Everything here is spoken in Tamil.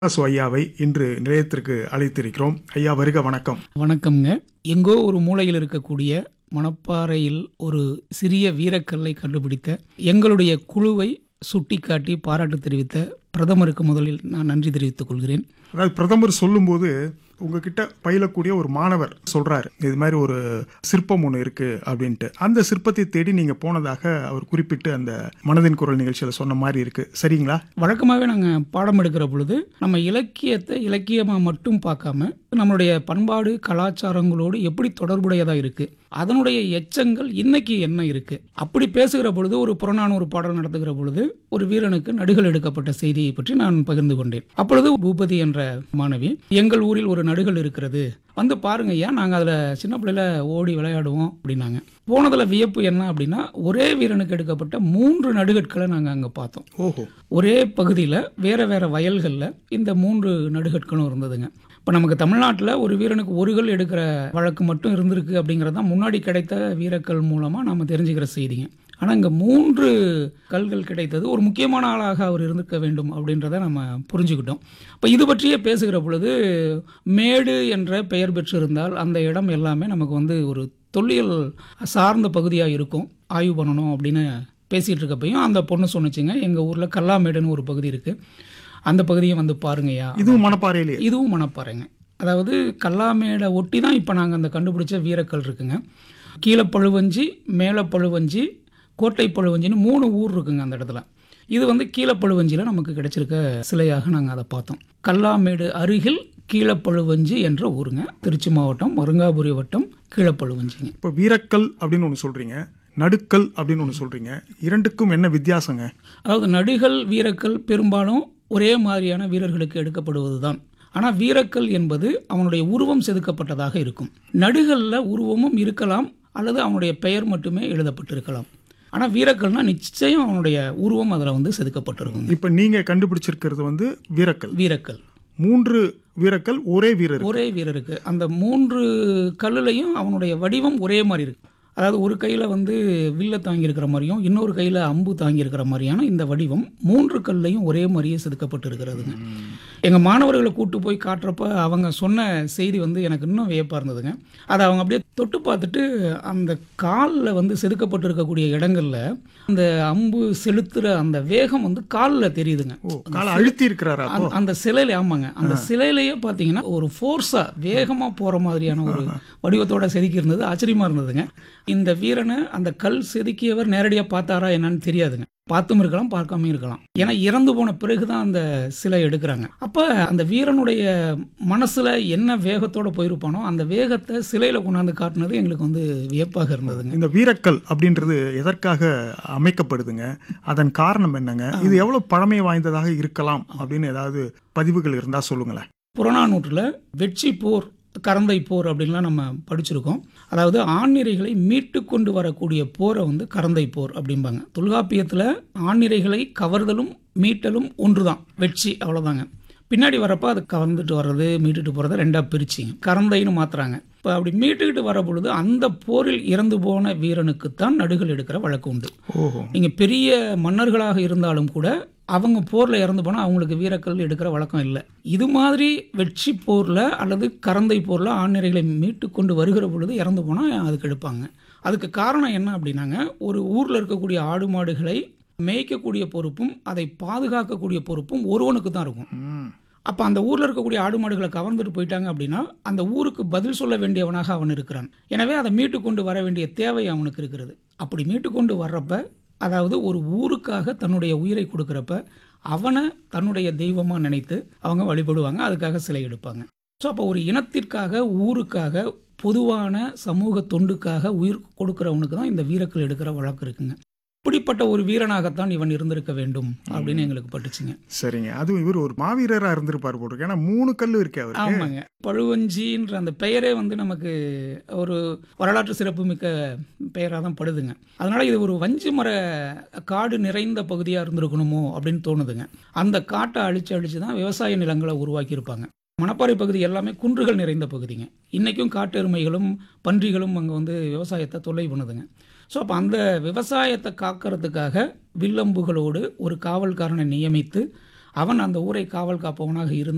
சு ஐயாவை இன்று நிலையத்திற்கு அழைத்திருக்கிறோம் ஐயா வருக வணக்கம் வணக்கம்ங்க எங்கோ ஒரு மூலையில் இருக்கக்கூடிய மணப்பாறையில் ஒரு சிறிய வீரக்கல்லை கண்டுபிடித்த எங்களுடைய குழுவை சுட்டிக்காட்டி பாராட்டு தெரிவித்த பிரதமருக்கு முதலில் நான் நன்றி தெரிவித்துக் கொள்கிறேன் அதாவது பிரதமர் சொல்லும்போது உங்ககிட்ட பயிலக்கூடிய ஒரு மாணவர் சொல்றாரு இது மாதிரி ஒரு சிற்பம் ஒன்று இருக்கு அப்படின்ட்டு அந்த சிற்பத்தை தேடி நீங்க போனதாக அவர் குறிப்பிட்டு அந்த மனதின் குரல் நிகழ்ச்சியில சொன்ன மாதிரி இருக்கு சரிங்களா வழக்கமாகவே நாங்கள் பாடம் எடுக்கிற பொழுது நம்ம இலக்கியத்தை இலக்கியமாக மட்டும் பார்க்காம நம்மளுடைய பண்பாடு கலாச்சாரங்களோடு எப்படி தொடர்புடையதாக இருக்குது அதனுடைய எச்சங்கள் இன்னைக்கு என்ன இருக்குது அப்படி பேசுகிற பொழுது ஒரு புறநானூறு பாடல் நடத்துகிற பொழுது ஒரு வீரனுக்கு நடுகள் எடுக்கப்பட்ட செய்தியை பற்றி நான் பகிர்ந்து கொண்டேன் அப்பொழுது பூபதி என்ற மாணவி எங்கள் ஊரில் ஒரு நடுகள் இருக்கிறது வந்து பாருங்க ஐயா நாங்கள் அதில் சின்ன பிள்ளையில ஓடி விளையாடுவோம் அப்படின்னாங்க போனதில் வியப்பு என்ன அப்படின்னா ஒரே வீரனுக்கு எடுக்கப்பட்ட மூன்று நடுகட்களை நாங்கள் அங்கே பார்த்தோம் ஓஹோ ஒரே பகுதியில் வேற வேற வயல்களில் இந்த மூன்று நடுகட்களும் இருந்ததுங்க இப்போ நமக்கு தமிழ்நாட்டில் ஒரு வீரனுக்கு ஒரு கல் எடுக்கிற வழக்கு மட்டும் இருந்திருக்கு அப்படிங்கிறது தான் முன்னாடி கிடைத்த வீரக்கல் மூலமாக நம்ம தெரிஞ்சுக்கிற செய்திங்க ஆனால் இங்கே மூன்று கல்கள் கிடைத்தது ஒரு முக்கியமான ஆளாக அவர் இருந்திருக்க வேண்டும் அப்படின்றத நம்ம புரிஞ்சுக்கிட்டோம் இப்போ இது பற்றியே பேசுகிற பொழுது மேடு என்ற பெயர் பெற்றிருந்தால் அந்த இடம் எல்லாமே நமக்கு வந்து ஒரு தொல்லியல் சார்ந்த பகுதியாக இருக்கும் ஆய்வு பண்ணணும் அப்படின்னு பேசிகிட்டு இருக்கப்பையும் அந்த பொண்ணு சொன்னுச்சுங்க எங்கள் ஊரில் கல்லாமேடுன்னு ஒரு பகுதி இருக்குது அந்த பகுதியை வந்து பாருங்கய்யா இதுவும் மணப்பாறையிலேயே இதுவும் மணப்பாறைங்க அதாவது கல்லாமேடை ஒட்டி தான் இப்போ நாங்கள் அந்த கண்டுபிடிச்ச வீரக்கல் இருக்குங்க கீழே பழுவஞ்சி மேலே பழுவஞ்சி கோட்டை பழுவஞ்சின்னு மூணு ஊர் இருக்குங்க அந்த இடத்துல இது வந்து கீழப்பழுவஞ்சியில் நமக்கு கிடைச்சிருக்க சிலையாக நாங்கள் அதை பார்த்தோம் கல்லாமேடு அருகில் கீழப்பழுவஞ்சி என்ற ஊருங்க திருச்சி மாவட்டம் மருங்காபுரி வட்டம் கீழப்பழுவஞ்சிங்க இப்போ வீரக்கல் அப்படின்னு ஒன்று சொல்றீங்க நடுக்கல் அப்படின்னு ஒன்று சொல்றீங்க இரண்டுக்கும் என்ன வித்தியாசங்க அதாவது நடிகள் வீரக்கல் பெரும்பாலும் ஒரே மாதிரியான வீரர்களுக்கு எடுக்கப்படுவது தான் ஆனால் வீரக்கல் என்பது அவனுடைய உருவம் செதுக்கப்பட்டதாக இருக்கும் நடுகளில் உருவமும் இருக்கலாம் அல்லது அவனுடைய பெயர் மட்டுமே எழுதப்பட்டிருக்கலாம் ஆனால் வீரக்கல்னா நிச்சயம் அவனுடைய உருவம் அதில் வந்து செதுக்கப்பட்டிருக்கும் இப்போ நீங்க கண்டுபிடிச்சிருக்கிறது வந்து வீரக்கல் வீரக்கல் மூன்று வீரக்கல் ஒரே வீரர் ஒரே வீரருக்கு அந்த மூன்று கல்லுலையும் அவனுடைய வடிவம் ஒரே மாதிரி இருக்கு அதாவது ஒரு கையில் வந்து வில்ல தாங்கியிருக்கிற மாதிரியும் இன்னொரு கையில் அம்பு தாங்கியிருக்கிற மாதிரியான இந்த வடிவம் மூன்று கல்லையும் ஒரே மாதிரியே செதுக்கப்பட்டு இருக்கிறதுங்க எங்கள் மாணவர்களை கூட்டு போய் காட்டுறப்ப அவங்க சொன்ன செய்தி வந்து எனக்கு இன்னும் வியப்பாக இருந்ததுங்க அதை அவங்க அப்படியே தொட்டு பார்த்துட்டு அந்த காலில் வந்து செதுக்கப்பட்டு இருக்கக்கூடிய இடங்கள்ல அந்த அம்பு செலுத்துகிற அந்த வேகம் வந்து காலில் தெரியுதுங்க ஓ காலை அழுத்தி இருக்கிறாரா அப்போ அந்த- அந்த சிலையில ஆமாங்க அந்த சிலையிலேயே பார்த்தீங்கன்னா ஒரு ஃபோர்ஸா வேகமா போற மாதிரியான ஒரு வடிவத்தோட செதுக்கி இருந்தது ஆச்சரியமா இருந்ததுங்க இந்த வீரனை அந்த கல் செதுக்கியவர் நேரடியா பார்த்தாரா என்னன்னு தெரியாதுங்க பார்த்தும் இருக்கலாம் பார்க்காம இருக்கலாம் ஏன்னா இறந்து போன பிறகுதான் அந்த சிலை எடுக்கிறாங்க அப்ப அந்த வீரனுடைய மனசுல என்ன வேகத்தோட போயிருப்பானோ அந்த வேகத்தை சிலையில கொண்டாந்து காட்டுனது எங்களுக்கு வந்து வியப்பாக இருந்ததுங்க இந்த வீரக்கல் அப்படின்றது எதற்காக அமைக்கப்படுதுங்க அதன் காரணம் என்னங்க இது எவ்வளவு பழமை வாய்ந்ததாக இருக்கலாம் அப்படின்னு ஏதாவது பதிவுகள் இருந்தா சொல்லுங்களேன் புறநானூற்றில் வெற்றி போர் கரந்தை போர் அப்படின்லாம் நம்ம படிச்சிருக்கோம் அதாவது ஆண்நிறைகளை மீட்டு கொண்டு வரக்கூடிய போரை வந்து கரந்தை போர் அப்படிம்பாங்க தொல்காப்பியத்தில் ஆண்நிறைகளை கவர்தலும் மீட்டலும் ஒன்று தான் வெற்றி அவ்வளோதாங்க பின்னாடி வரப்போ அது கவர்ந்துட்டு வர்றது மீட்டுட்டு போகிறத ரெண்டாக பிரிச்சிங்க கரந்தைன்னு மாத்துறாங்க இப்போ அப்படி மீட்டுக்கிட்டு வர பொழுது அந்த போரில் இறந்து போன வீரனுக்குத்தான் நடுகள் எடுக்கிற வழக்கு உண்டு ஓஹோ நீங்கள் பெரிய மன்னர்களாக இருந்தாலும் கூட அவங்க போரில் இறந்து போனால் அவங்களுக்கு வீரக்கல் எடுக்கிற வழக்கம் இல்லை இது மாதிரி வெற்றி போரில் அல்லது கரந்தை போரில் ஆண்நிறைகளை மீட்டு கொண்டு வருகிற பொழுது இறந்து போனால் அதுக்கு எடுப்பாங்க அதுக்கு காரணம் என்ன அப்படின்னாங்க ஒரு ஊரில் இருக்கக்கூடிய ஆடு மாடுகளை மேய்க்கக்கூடிய பொறுப்பும் அதை பாதுகாக்கக்கூடிய பொறுப்பும் ஒருவனுக்கு தான் இருக்கும் ம். அப்போ அந்த ஊரில் இருக்கக்கூடிய ஆடு மாடுகளை கவர்ந்துட்டு போயிட்டாங்க அப்படின்னா அந்த ஊருக்கு பதில் சொல்ல வேண்டியவனாக அவன் இருக்கிறான் எனவே அதை மீட்டு கொண்டு வர வேண்டிய தேவை அவனுக்கு இருக்கிறது அப்படி மீட்டு கொண்டு வர்றப்ப அதாவது ஒரு ஊருக்காக தன்னுடைய உயிரை கொடுக்குறப்ப அவனை தன்னுடைய தெய்வமாக நினைத்து அவங்க வழிபடுவாங்க அதுக்காக சிலை எடுப்பாங்க ஸோ அப்போ ஒரு இனத்திற்காக ஊருக்காக பொதுவான சமூக தொண்டுக்காக உயிர் கொடுக்குறவனுக்கு தான் இந்த வீரக்கல் எடுக்கிற வழக்கு இருக்குங்க இப்படிப்பட்ட ஒரு வீரனாகத்தான் இவன் இருந்திருக்க வேண்டும் அப்படின்னு எங்களுக்கு பட்டுச்சுங்க சரிங்க அதுவும் இவர் ஒரு மாவீரரா இருந்திருப்பார் போட்டிருக்கு ஏன்னா மூணு கல் இருக்கு அவருக்கு ஆமாங்க பழுவஞ்சின்ற அந்த பெயரே வந்து நமக்கு ஒரு வரலாற்று சிறப்புமிக்க பெயராக தான் படுதுங்க அதனால இது ஒரு வஞ்சி மர காடு நிறைந்த பகுதியாக இருந்திருக்கணுமோ அப்படின்னு தோணுதுங்க அந்த காட்டை அழிச்சு அழிச்சு தான் விவசாய நிலங்களை உருவாக்கியிருப்பாங்க மணப்பாறை பகுதி எல்லாமே குன்றுகள் நிறைந்த பகுதிங்க இன்றைக்கும் காட்டெருமைகளும் பன்றிகளும் அங்கே வந்து விவசாயத்தை தொல்லை பண்ணுதுங்க ஸோ அப்போ அந்த விவசாயத்தை காக்கிறதுக்காக வில்லம்புகளோடு ஒரு காவல்காரனை நியமித்து அவன் அந்த ஊரை காவல் காப்பவனாக இருந்து